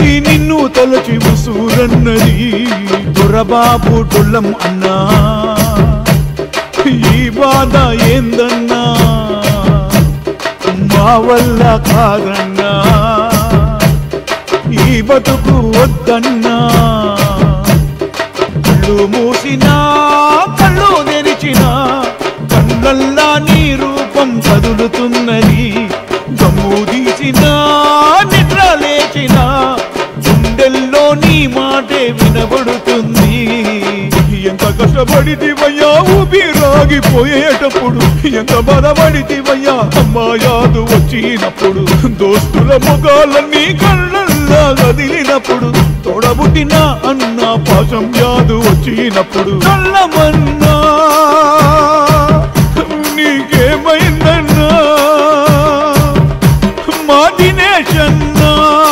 తల్లి నిన్ను తలచి ఉసూరన్నది దొరబాబు టొల్లం అన్నా ఈ బాధ ఏందన్నా మా వల్ల కాదన్నా ఈ బతుకు వద్దన్నా కళ్ళు మూసినా కళ్ళు తెరిచినా కళ్ళల్లా నీ రూపం కదులుతున్నది గమ్ము తీసినా నిద్ర లేచినా గుండెల్లో నీ మాటే వినబడుతుంది ఎంత కష్టపడితివయ్యా ఊపిరాగిపోయేటప్పుడు ఎంత బాధపడితివయ్యా అమ్మా యాదు వచ్చినప్పుడు దోస్తుల మొగాలన్నీ కళ్ళల్లా కదిలినప్పుడు తోడబుట్టిన అన్న పాశం యాదు వచ్చినప్పుడు కళ్ళమన్నా నీకేమైందన్నా మా దినేష్ అన్నా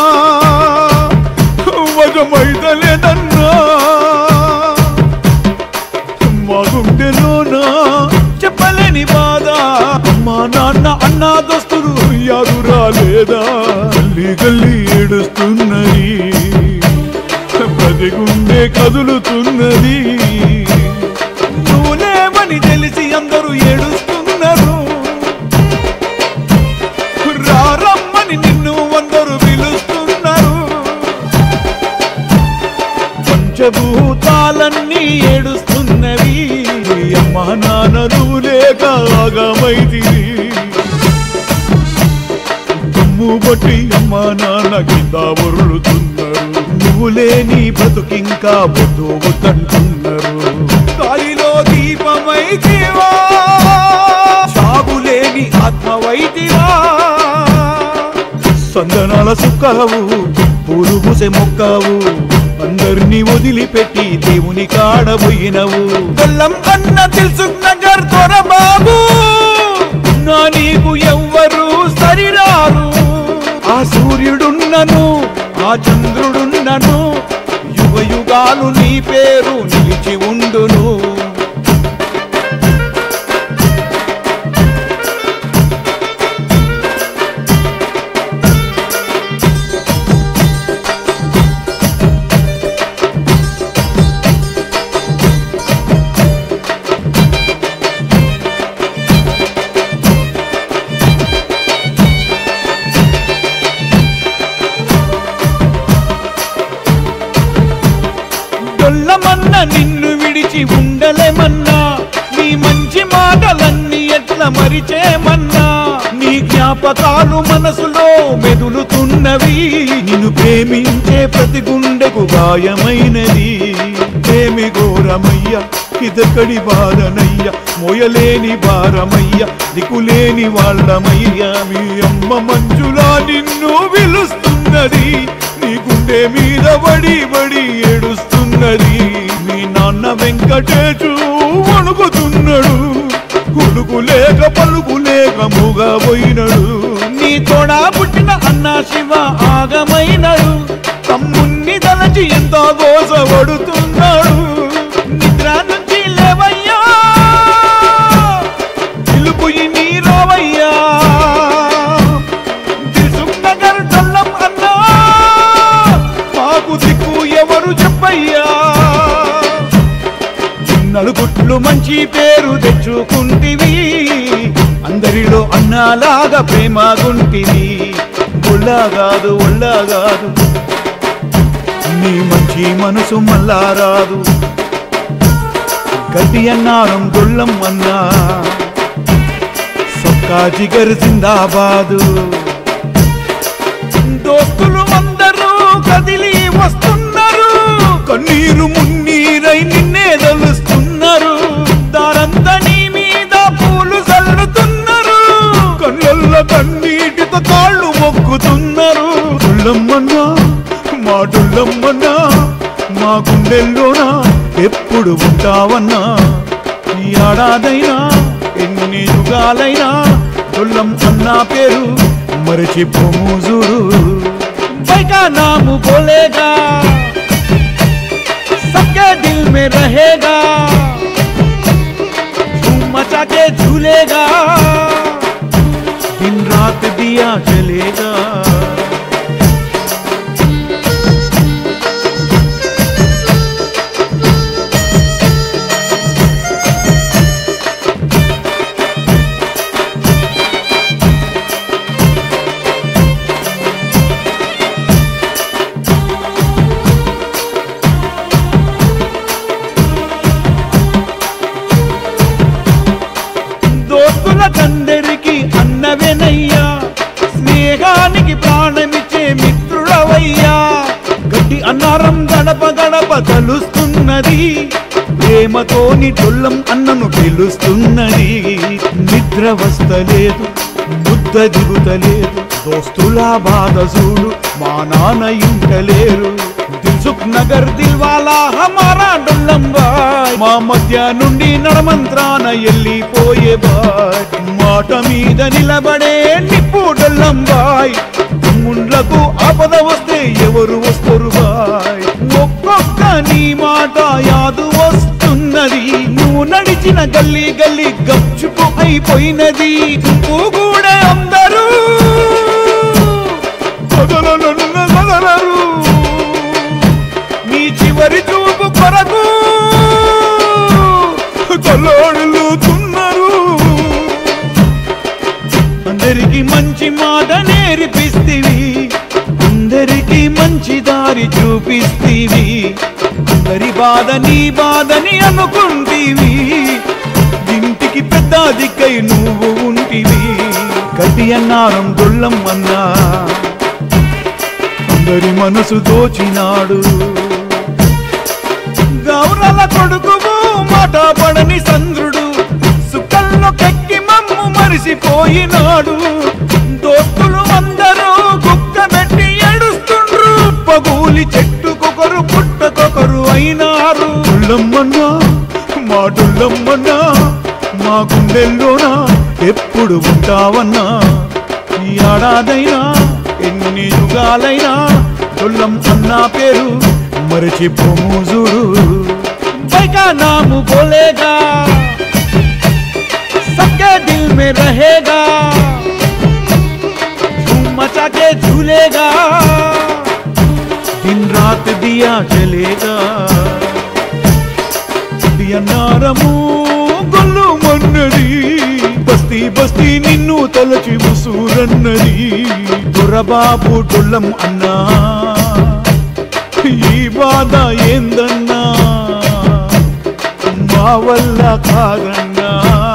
వజమైతలేదన్నా మా గుండెలోనా చెప్పలేని బాధ మా నాన్న అన్నా దోస్తులు యారు రాలేదా గల్లీ గల్లీ ఏడుస్తున్నది ప్రతి గుండె కదులుతున్నది నువ్వు లేవని తెలిసి అందరూ ఏడుస్తున్నారు రారమ్మని నిన్ను అందరూ పిలుస్తున్నారు పంచభూతాలన్నీ ఏడుస్తున్నవి అమ్మా నాన్నలు లేక ఆగమైతివి దమ్ము బట్టి అమ్మా నాన్న కింద వరులుతున్నారు నువ్వు లేని బతుకింకా బొద్దు వద్దంటున్నారు గాలిలో దీపమైతివా సాగులేని ఆత్మవైతివా సందనాల సుక్కవు పూలు పూసే మొక్కవు అందరినీ వదిలిపెట్టి దేవుని కాడబోయినవు బెల్లం అన్న తెలుసు నగర్ దొర బాబు నా నీకు ఎవ్వరు సరిరారు ఆ సూర్యుడున్నను ఆ చంద్రుడున్నను యుగ యుగాలు నీ పేరు నిలిచి ఉండును డొల్లమన్న నిన్ను విడిచి ఉండలేమన్నా నీ మంచి మాటలన్నీ ఎట్లా మరిచేమన్నా నీ జ్ఞాపకాలు మనసులో మెదులుతున్నవి నిన్ను ప్రేమించే ప్రతి గుండెకు గాయమైనది ప్రేమి ఘోరమయ్య ఇదక్కడి బాధనయ్య మోయలేని భారమయ్య దిక్కులేని వాళ్ళమయ్య మీ అమ్మ మంచులా నిన్ను పిలుస్తున్నది నీ గుండె మీద బడి బడి ఏడుస్తున్నది మీ నాన్న వెంకటేశు వణుకుతున్నాడు కొడుకు లేక పలుకు లేక మూగబోయినడు నీ తోడా పుట్టిన అన్న శివ ఆగమైనడు తమ్ముణ్ణి తలచి ఎంతో గోసపడుతున్నాడు నిద్ర నుంచి లేవయ్యా పిలుపు నీ రావయ్యా దిల్సుఖ్నగర్ డొల్లం అన్నా మాకు దిక్కు ఎవరు చెప్పయ్యా నలుగుట్లు మంచి పేరు తెచ్చుకుంటివి అందరిలో అన్నాలాగా ప్రేమ గుంటివి ఒళ్ళా కాదు ఒళ్ళా కాదు నీ మంచి మనసు మళ్ళా రాదు గట్టి అన్నారం గొల్లం అన్నా సొక్కా జిగర్ జిందాబాదు దోస్తులు అందరూ కదిలి వస్తున్నారు కన్నీరు మున్నీరై నిన్నే తలుస్తున్నారు దారంతా నీ మీద పూలు చల్లుతున్నారు కళ్ళల్లో కన్నీటితో కాళ్ళు మొక్కుతున్నారు డుల్లమ్మన్నా మా డుల్లమ్మన్నా మా గుండెల్లోనా ఎప్పుడు ఉంటావన్నా ఈ ఏడాదైనా ఎన్ని యుగాలైనా డుల్లం అన్నా పేరు మరచిపోము చూడు బైకా నాము బోలేగా सबके दिल में रहेगा धूम मचा के झूलेगा दिन रात दिया जलेगा అన్నారం గడప గడప తలుస్తున్నది ప్రేమతోని డొల్లం అన్నను పిలుస్తున్నది నిద్ర వస్తలేదు ముద్ద దిగుతలేదు దోస్తుల బాధ చూడు మా నాన్న ఇంటలేరు దిల్సుఖ్ నగర్ దిల్వాలా హమారా డొల్లం బాయ్ మా మధ్య నుండి నడమంత్రాన ఎల్లిపోయే బాయ్ మాట మీద నిలబడే నిప్పు డొల్లం బాయ్ ముండ్లకు ఆపద వస్తే ఎవరు వస్తారు బాయ్ ఒక్కొక్క నీ మాట యాదు వస్తున్నది నువ్వు నడిచిన గల్లీ గల్లీ గప్చుపు అయిపోయినది కూడా అందరూ వదలనన్న వదలరు నీ చివరి చూపు కొరకు కొల్లోడుతున్నారు అందరికి మంచి మాట నేర్పిస్తివి అందరికి మంచి దారి చూపిస్తివి అందరి బాధ నీ బాధని అనుకుంటివి ఇంటికి పెద్ద దిక్కై నువ్వు ఉంటివి గట్టి అన్నారం దొల్లం అన్నా అందరి మనసు దోచినాడు గౌరల కొడుకువు మాట పడని చంద్రుడు సుఖంలో కెక్కి మమ్ము మరిసిపోయినాడు దోస్తులు అందరూ కుక్క పెట్టి ఏడుస్తుండ్రు పగూలి చెట్టుకొకరు పుట్టకొకరు అయినారు డుల్లమ్మన్నా మా డుల్లమ్మన్నా మా గుండెల్లోనా ఎప్పుడు ఉంటావన్నా ఈ ఏడాదైనా ఎన్ని యుగాలైనా డుల్లం అన్నా పేరు మరచిపోము చూడు బైకా నాము బోలేగా सबके दिल में रहेगा धूम मचा के झूलेगा दिन रात दिया जलेगा दिया నారము గొల్లు మన్నది బస్తీ బస్తీ నిన్ను తలచి ముసూరన్నది దొరబాబు డొల్లం అన్నా ఈ బాధ ఏందన్నా మా వల్ల కాదన్నా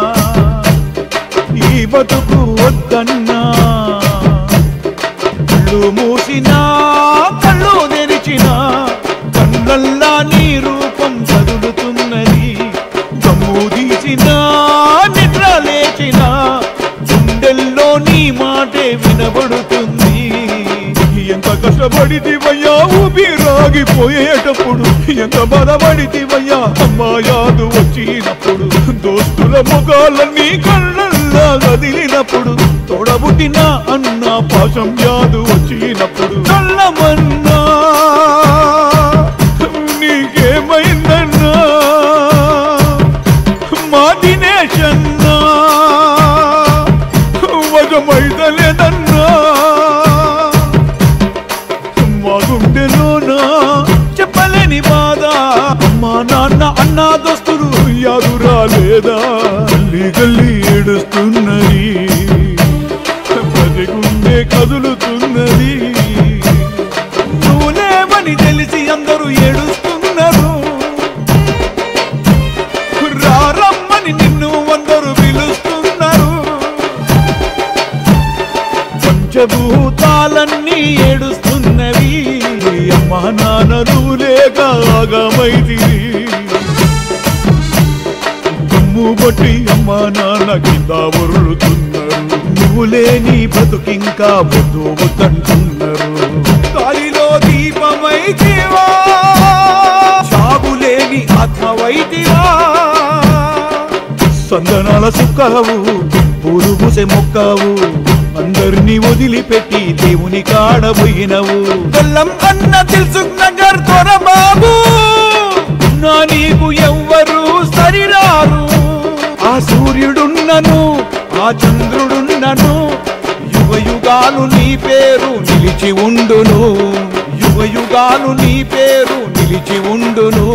ఈ బతుకు వద్దన్నా కళ్ళు మూసినా కళ్ళు తెరిచినా కళ్ళల్లా నీ రూపం చదువుతున్నది కమ్ము తీసినా నిద్ర లేచినా గుండెల్లో నీ మాటే వినబడుతుంది ఎంత కష్టపడితివయ్యా ఊపిరాగిపోయేటప్పుడు ఎంత బాధపడితివయ్యా అమ్మా యాదు వచ్చినప్పుడు దోస్తుల ముఖాలన్నీ కళ్ళల్లా కదిలినప్పుడు తోడబుట్టిన అన్న పాశం యాదు వచ్చినప్పుడు కళ్ళమన్నా నీకేమైందన్నా మా దినేష్ అన్నా వజమైతలేదన్నా మా గుండెలోనా చెప్పలేని బాధ అమ్మా నాన్న అన్నా దోస్తులు యారు రాలేదా గల్లీ గల్లీ ఏడుస్తున్నది ప్రతి గుండె కదులుతున్నది నువ్వు లేవని తెలిసి అందరూ ఏడుస్తున్నారు రారమ్మని నిన్ను అందరూ పిలుస్తున్నారు పంచభూతాలన్నీ ఏడుస్తున్నవి అమ్మా నాన్నలు లేక ఆగమైతివి దమ్ము బట్టి అమ్మా నాన్న కింద వరులుతున్నారు నువ్వు లేని బతుకింకా వద్దు వద్దంటున్నారు గాలిలో దీపమైతివా చావులేని ఆత్మవైతివా సందనాల సుక్కవు పూలు పూసే మొక్కవు అందరినీ వదిలిపెట్టి దేవుని కాడబోయినవు బెల్లం అన్న తెలుసు నగర్ త్వర బాబు నా నీకు ఎవ్వరు సరిరారు ఆ సూర్యుడున్నను ఆ చంద్రుడున్నను యుగ యుగాలు నీ పేరు నిలిచి ఉండును యుగ యుగాలు నీ పేరు నిలిచి ఉండును